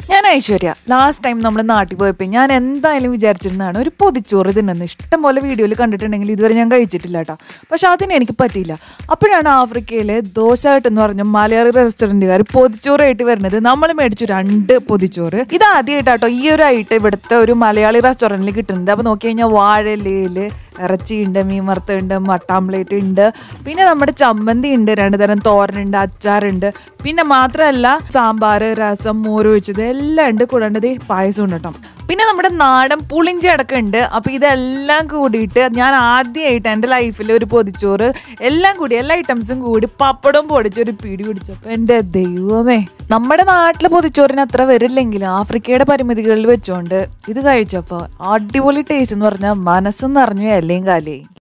ഞാൻ Aishwarya last time നമ്മൾ നാട്ടിൽ പോയപ്പോൾ ഞാൻ എന്തായാലും വിചാരിച്ചിരുന്നതാണ് ഒരു പൊതിച്ചോറ് തിന്നുന്നത് ഇഷ്ടം പോലെ വീഡിയോയിൽ കണ്ടിട്ടുണ്ടെങ്കിൽ ഇതുവരെ ഞാൻ കഴിച്ചിട്ടില്ല കേട്ടോ പക്ഷെ അതിന് എനിക്ക് പറ്റിയില്ല അപ്പോഴാണ് ആഫ്രിക്കയിലെ ദോശായിട്ട് എന്ന് പറഞ്ഞ മലയാളി റെസ്റ്റോറൻറ്റുകാർ പൊതിച്ചോറായിട്ട് വരുന്നത് നമ്മൾ മേടിച്ചു രണ്ട് പൊതിച്ചോറ് ഇത് ആദ്യമായിട്ടാട്ടോ ഈ ഒരു ഐറ്റം ഇവിടുത്തെ ഒരു മലയാളി റെസ്റ്റോറൻറ്റിൽ കിട്ടുന്നത് അപ്പോൾ നോക്കി കഴിഞ്ഞാൽ വാഴയിലയിൽ ഇറച്ചിയുണ്ട് മീൻ വറുത്തുണ്ട് മട്ടാംപ്ലേറ്റ് ഉണ്ട് പിന്നെ നമ്മുടെ ചമ്മന്തി ഉണ്ട് രണ്ട് തരം തോരനുണ്ട് അച്ചാറുണ്ട് പിന്നെ മാത്രമല്ല സാമ്പാർ രസം മോര് ഒഴിച്ചത് എല്ലാം ഉണ്ട് കൂടാണ്ട് പായസം ഉണ്ട് കേട്ടോ പിന്നെ നമ്മുടെ നാടൻ പുളിഞ്ചി അടക്കമുണ്ട് അപ്പോൾ ഇതെല്ലാം കൂടിയിട്ട് ഞാൻ ആദ്യമായിട്ട് എൻ്റെ ലൈഫിൽ ഒരു പൊതിച്ചോറ് എല്ലാം കൂടി എല്ലാ ഐറ്റംസും കൂടി പപ്പടം പൊടിച്ച് ഒരു പിടി പിടിച്ചപ്പോൾ എൻ്റെ ദൈവമേ നമ്മുടെ നാട്ടിലെ പൊതിച്ചോറിന് അത്ര വരില്ലെങ്കിലും ആഫ്രിക്കയുടെ പരിമിതികളിൽ വെച്ചുകൊണ്ട് ഇത് കഴിച്ചപ്പോൾ അടിപൊളി ടേസ്റ്റ് എന്ന് പറഞ്ഞാൽ മനസ്സ് നിറഞ്ഞു എല്ലയും കാലേ